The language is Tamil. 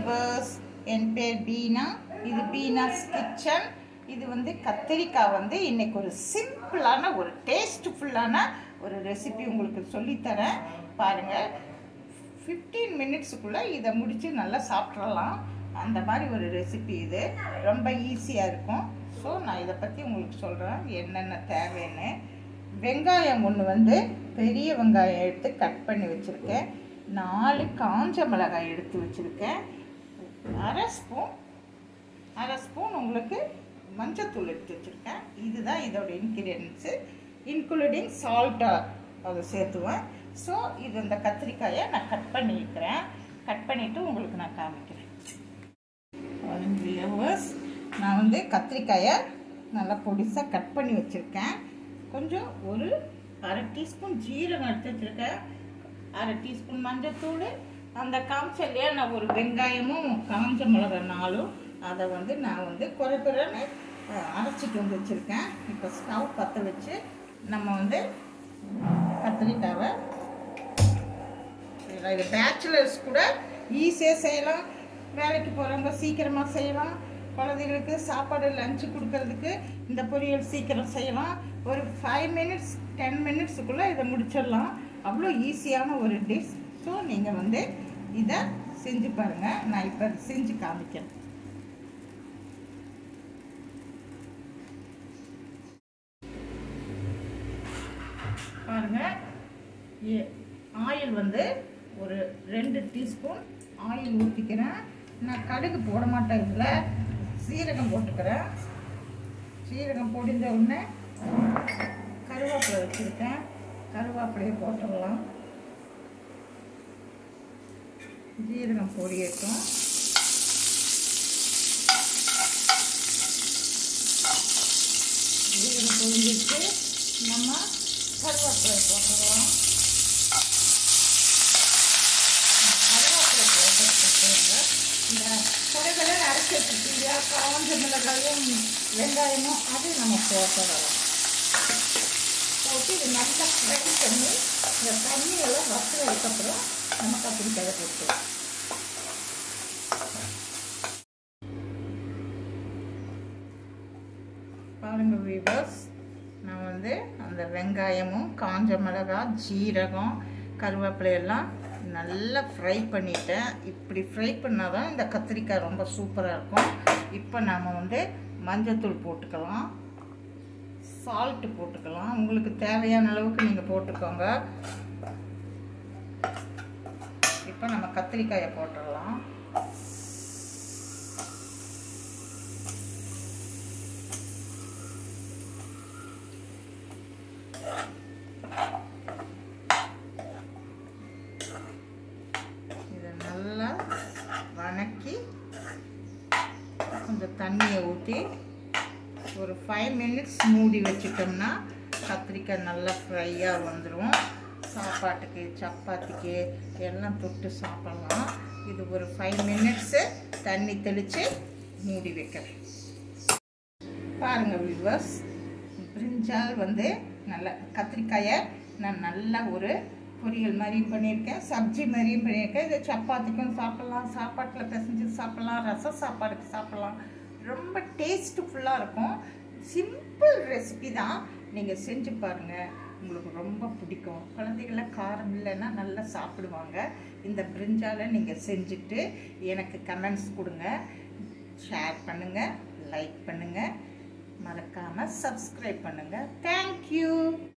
வீவர்ஸ் என் பேர் பீனா இது பீனாஸ் கிச்சன் இது வந்து கத்திரிக்காய் வந்து இன்னைக்கு ஒரு சிம்பிளான ஒரு டேஸ்ட்ஃபுல்லான ஒரு ரெசிபி உங்களுக்கு சொல்லித்தரேன் பாருங்கள் ஃபிஃப்டீன் மினிட்ஸுக்குள்ளே இதை முடித்து நல்லா சாப்பிட்றலாம் அந்த மாதிரி ஒரு ரெசிபி இது ரொம்ப ஈஸியாக இருக்கும் ஸோ நான் இதை பற்றி உங்களுக்கு சொல்கிறேன் என்னென்ன தேவைன்னு வெங்காயம் ஒன்று வந்து பெரிய வெங்காயம் எடுத்து கட் பண்ணி வச்சுருக்கேன் நாலு காஞ்ச மிளகாய் எடுத்து வச்சுருக்கேன் அரை ஸ்பூன் அரை ஸ்பூன் உங்களுக்கு மஞ்சத்தூள் எடுத்து வச்சுருக்கேன் இதுதான் இதோட இன்க்ரீடியன்ஸு இன்க்ளூடிங் சால்ட்டாக அதை சேர்த்துவேன் ஸோ இது இந்த கத்திரிக்காயை நான் கட் பண்ணி வைக்கிறேன் கட் பண்ணிவிட்டு உங்களுக்கு நான் காமிக்கிறேன் வியவர்ஸ் நான் வந்து கத்திரிக்காயை நல்லா பொடிசாக கட் பண்ணி வச்சுருக்கேன் கொஞ்சம் ஒரு அரை டீஸ்பூன் ஜீரகம் எடுத்து வச்சுருக்கேன் அரை டீஸ்பூன் மஞ்சத்தூள் அந்த காமிச்சல்லையா நான் ஒரு வெங்காயமும் காஞ்ச மிளகா நாளும் அதை வந்து நான் வந்து குறை குறைன்னு அரைச்சிட்டு வந்து வச்சுருக்கேன் இப்போ ஸ்டவ் பற்ற வச்சு நம்ம வந்து கத்திரிக்காவை இது பேச்சுலர்ஸ் கூட ஈஸியாக செய்யலாம் வேலைக்கு போகிறவங்க சீக்கிரமாக செய்யலாம் குழந்தைகளுக்கு சாப்பாடு லஞ்சு கொடுக்கறதுக்கு இந்த பொரியல் சீக்கிரம் செய்யலாம் ஒரு ஃபைவ் மினிட்ஸ் டென் மினிட்ஸுக்குள்ளே இதை முடிச்சிடலாம் அவ்வளோ ஈஸியான ஒரு டிஷ் ஸோ நீங்கள் வந்து இதை செஞ்சு பாருங்கள் நான் இப்போ செஞ்சு காமிக்கிறேன் பாருங்கள் ஆயில் வந்து ஒரு ரெண்டு டீஸ்பூன் ஆயில் ஊற்றிக்கிறேன் நான் கடுகு போட மாட்டேன் இதில் சீரகம் போட்டுக்கிறேன் சீரகம் பொடிஞ்ச உடனே கருவேப்பிலை வச்சுருக்கேன் கருவேப்பிலையை போட்டுடலாம் ஜீரகம் பொடியட்டும் ஜீரகம் பொடிஞ்சிட்டு நம்ம கருவேப்பிலை போட்டுடலாம் கருவேப்பிலை போட்டதுக்கு இந்த கடைகளை அரைச்சி வச்சுருக்கீங்க காஞ்ச மிளகாயும் வெங்காயமும் அது நம்ம போட்டுடலாம் போட்டு இது நல்லா ஃப்ரை பண்ணி இந்த தண்ணியெல்லாம் வற்றுறதுக்கப்புறம் நம்ம கத்திரிக்காயை போட்டுக்கலாம் பாருங்கள் வீவர்ஸ் நான் வந்து அந்த வெங்காயமும் காஞ்ச மிளகா ஜீரகம் கருவேப்பிலை எல்லாம் நல்லா ஃப்ரை பண்ணிட்டேன் இப்படி ஃப்ரை பண்ணால் தான் இந்த கத்திரிக்காய் ரொம்ப சூப்பராக இருக்கும் இப்போ நாம் வந்து மஞ்சத்தூள் போட்டுக்கலாம் சால்ட்டு போட்டுக்கலாம் உங்களுக்கு தேவையான அளவுக்கு நீங்கள் போட்டுக்கோங்க இப்போ நம்ம கத்திரிக்காயை போட்டுடலாம் இதை நல்லா வணக்கி கொஞ்சம் தண்ணியை ஊற்றி ஒரு ஃபைவ் மினிட்ஸ் மூடி வச்சிட்டோம்னா கத்திரிக்காய் நல்லா ஃப்ரையாக வந்துடும் சாப்பாட்டுக்கு சப்பாத்திக்கு எல்லாம் தொட்டு சாப்பிட்லாம் இது ஒரு ஃபைவ் மினிட்ஸு தண்ணி தெளித்து மூடி வைக்கிறேன் பாருங்கள் வியூவர்ஸ் பிரிஞ்சால் வந்து நல்லா கத்திரிக்காயை நான் நல்லா ஒரு பொரியல் மாதிரியும் பண்ணியிருக்கேன் சப்ஜி மாதிரியும் பண்ணியிருக்கேன் இது சப்பாத்திக்கும் சாப்பிட்லாம் சாப்பாட்டில் பிசைஞ்சு சாப்பிட்லாம் ரசம் சாப்பாடுக்கு சாப்பிட்லாம் ரொம்ப டேஸ்ட்ஃபுல்லாக இருக்கும் சிம்பிள் ரெசிபி தான் நீங்கள் செஞ்சு பாருங்கள் உங்களுக்கு ரொம்ப பிடிக்கும் குழந்தைகள்லாம் காரம் இல்லைன்னா நல்லா சாப்பிடுவாங்க இந்த பிரிஞ்சால நீங்கள் செஞ்சுட்டு எனக்கு கமெண்ட்ஸ் கொடுங்க ஷேர் பண்ணுங்கள் லைக் பண்ணுங்கள் மறக்காமல் சப்ஸ்கிரைப் பண்ணுங்கள் தேங்க்யூ